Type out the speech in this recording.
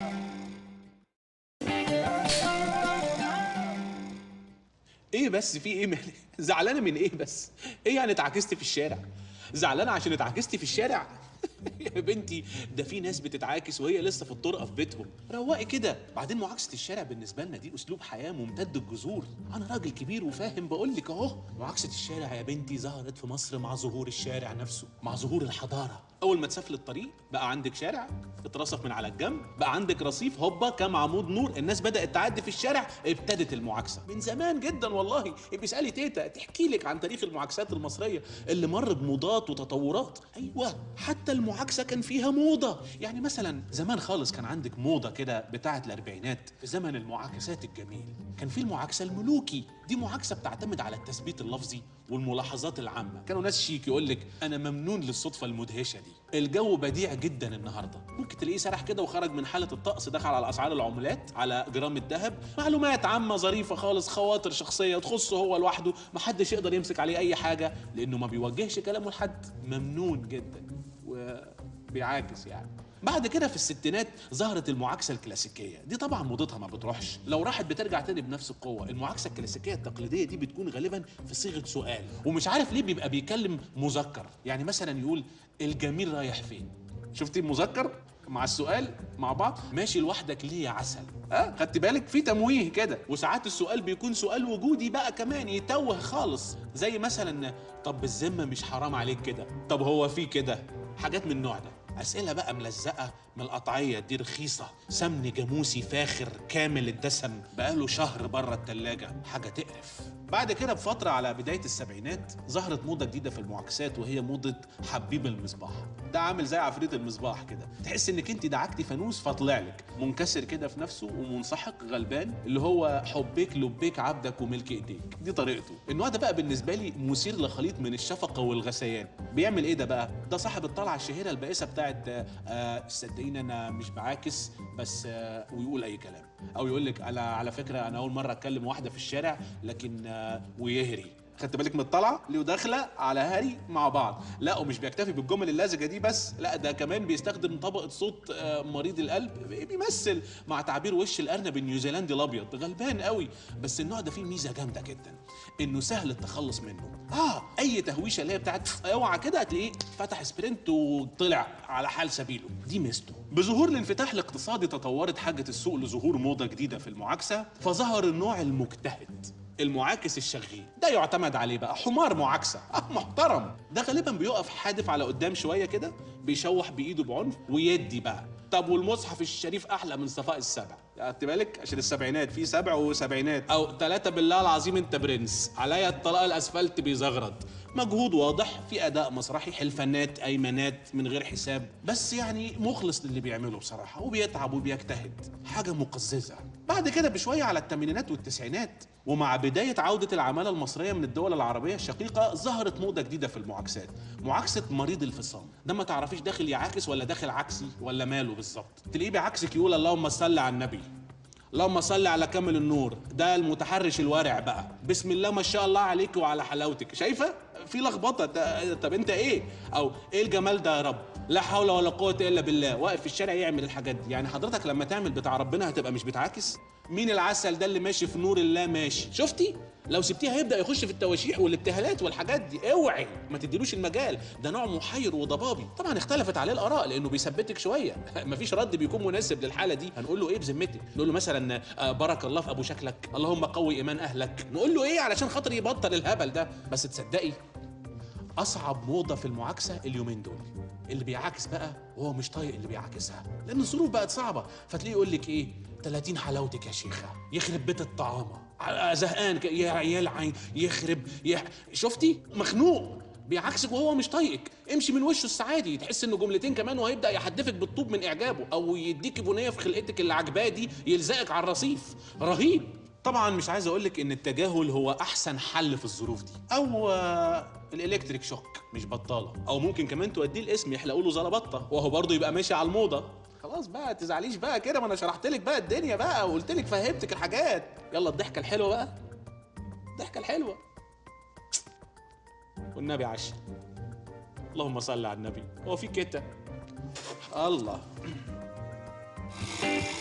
ايه بس في ايه مالك زعلانه من ايه بس ايه يعني اتعكستي في الشارع زعلانه عشان اتعكستي في الشارع يا بنتي ده في ناس بتتعاكس وهي لسه في الطرقه في بيتهم روقي كده بعدين معاكسه الشارع بالنسبه لنا دي اسلوب حياه ممتد الجذور انا راجل كبير وفاهم بقول لك اهو معاكسه الشارع يا بنتي ظهرت في مصر مع ظهور الشارع نفسه مع ظهور الحضاره اول ما تسافر الطريق بقى عندك شارع اترصف من على الجنب بقى عندك رصيف هوبا كام عمود نور الناس بدات تعدي في الشارع ابتدت المعاكسه من زمان جدا والله بيسالي تيتا تحكي لك عن تاريخ المعاكسات المصريه اللي مر بموضات وتطورات ايوه حتى المعاكسه كان فيها موضه يعني مثلا زمان خالص كان عندك موضه كده بتاعه الاربعينات في زمن المعاكسات الجميل كان في المعاكسه الملوكي دي معاكسه بتعتمد على التثبيت اللفظي والملاحظات العامه كانوا ناس شيك يقول لك انا ممنون للصدفه المدهشه دي الجو بديع جدا النهارده ممكن تلاقيه سرح كده وخرج من حاله الطقس دخل على اسعار العملات على جرام الذهب معلومات عامه ظريفه خالص خواطر شخصيه تخصه هو لوحده محدش يقدر يمسك عليه اي حاجه لانه ما بيوجهش كلامه لحد ممنون جدا وبيعاكس يعني بعد كده في الستينات ظهرت المعاكسه الكلاسيكيه دي طبعا موضتها ما بتروحش لو راحت بترجع تاني بنفس القوه المعاكسه الكلاسيكيه التقليديه دي بتكون غالبا في صيغه سؤال ومش عارف ليه بيبقى بيكلم مذكر يعني مثلا يقول الجميل رايح فين شفتي المذكر مع السؤال مع بعض ماشي لوحدك ليه يا عسل ها خدت بالك في تمويه كده وساعات السؤال بيكون سؤال وجودي بقى كمان يتوه خالص زي مثلا طب بالذمه مش حرام عليك كده طب هو في كده حاجات من النوع ده أسئلة بقى ملزقة من القطعية دي رخيصة سمن جاموسي فاخر كامل الدسم بقاله شهر بره التلاجة حاجة تقرف بعد كده بفترة على بداية السبعينات ظهرت موضة جديدة في المعاكسات وهي موضة حبيب المصباح ده عامل زي عفريت المصباح كده تحس انك انت دعكتي فانوس فطلع لك منكسر كده في نفسه ومنسحق غلبان اللي هو حبيك لبيك عبدك وملك ايديك دي طريقته النوع ده بقى بالنسبة لي مثير لخليط من الشفقة والغثيان بيعمل ايه ده بقى ده صاحب الطلعة الشهيرة البائسة بتاعت آه صدقيني انا مش بعاكس بس آه ويقول اي كلام او يقول لك انا على فكره انا اول مره اتكلم واحده في الشارع لكن آه ويهري خدت بالك من الطلعه ليه داخله على هاري مع بعض لا ومش بيكتفي بالجمل اللزجه دي بس لا ده كمان بيستخدم طبقه صوت آه، مريض القلب بيمثل مع تعبير وش الارنب النيوزيلندي الابيض غلبان قوي بس النوع ده فيه ميزه جامده جدا انه سهل التخلص منه اه اي تهويشه اللي هي بتاعت اوعى كده هتلاقيه فتح سبرنت وطلع على حال سبيله دي ميزته بظهور الانفتاح الاقتصادي تطورت حاجه السوق لظهور موضه جديده في المعاكسه فظهر النوع المجتهد المعاكس الشغيل ده يعتمد عليه بقى حمار معاكسه اه محترم ده غالبا بيقف حادف على قدام شويه كده بيشوح بايده بعنف ويدي بقى طب والمصحف الشريف احلى من صفاء السبع خدت بالك عشان السبعينات في سبع وسبعينات او ثلاثة بالله العظيم انت برنس عليا الطلاق الاسفلت بيزغرط مجهود واضح في اداء مسرحي حلفانات ايمانات من غير حساب بس يعني مخلص للي بيعمله بصراحه وبيتعب وبيجتهد حاجه مقززه بعد كده بشويه على الثمانينات والتسعينات ومع بدايه عوده العماله المصريه من الدول العربيه الشقيقه ظهرت موضه جديده في المعاكسات معاكسه مريض الفصام ده ما تعرفيش داخل يعاكس ولا داخل عكسي ولا ماله بالظبط تلاقيه بعكسك يقول اللهم صل على النبي اللهم صل على كامل النور ده المتحرش الورع بقى بسم الله ما شاء الله عليك وعلى حلاوتك شايفه في لخبطه ت- طب انت ايه او ايه الجمال ده يا رب لا حول ولا قوه الا بالله واقف في الشارع يعمل الحاجات دي يعني حضرتك لما تعمل بتاع ربنا هتبقى مش بتعاكس مين العسل ده اللي ماشي في نور الله ماشي شفتي لو سبتيه هيبدا يخش في التواشيح والابتهالات والحاجات دي اوعي ما تديلوش المجال ده نوع محير وضبابي طبعا اختلفت عليه الاراء لانه بيثبتك شويه مفيش رد بيكون مناسب للحاله دي هنقول له ايه بذمتك نقول له مثلا آه، بارك الله في ابو شكلك اللهم قوي ايمان اهلك نقول له ايه علشان خاطر يبطل الهبل ده بس تصدقي اصعب موضه في المعاكسه اليومين دول اللي بيعاكس بقى وهو مش طايق اللي بيعاكسها لان الظروف بقت صعبه فتلاقيه يقول لك ايه 30 حلاوتك يا شيخه يخرب بيت الطعامه ع- زهقان ك- يا عيال عين يخرب يح... شفتي مخنوق بيعكسك وهو مش طايقك امشي من وشه السعادي تحس انه جملتين كمان وهيبدا يحدفك بالطوب من اعجابه او يديك بنيه في خلقتك اللي عجباه دي يلزقك على الرصيف رهيب طبعا مش عايز اقول لك ان التجاهل هو احسن حل في الظروف دي او آه، الالكتريك شوك مش بطاله او ممكن كمان توديه الاسم يحلقوا له زلبطه وهو برضه يبقى ماشي على الموضه خلاص بقى تزعليش بقى كده ما انا شرحت لك بقى الدنيا بقى وقلت لك فهمتك الحاجات يلا الضحكه الحلوه بقى الضحكه الحلوه والنبي عشا اللهم صل على النبي هو في كده الله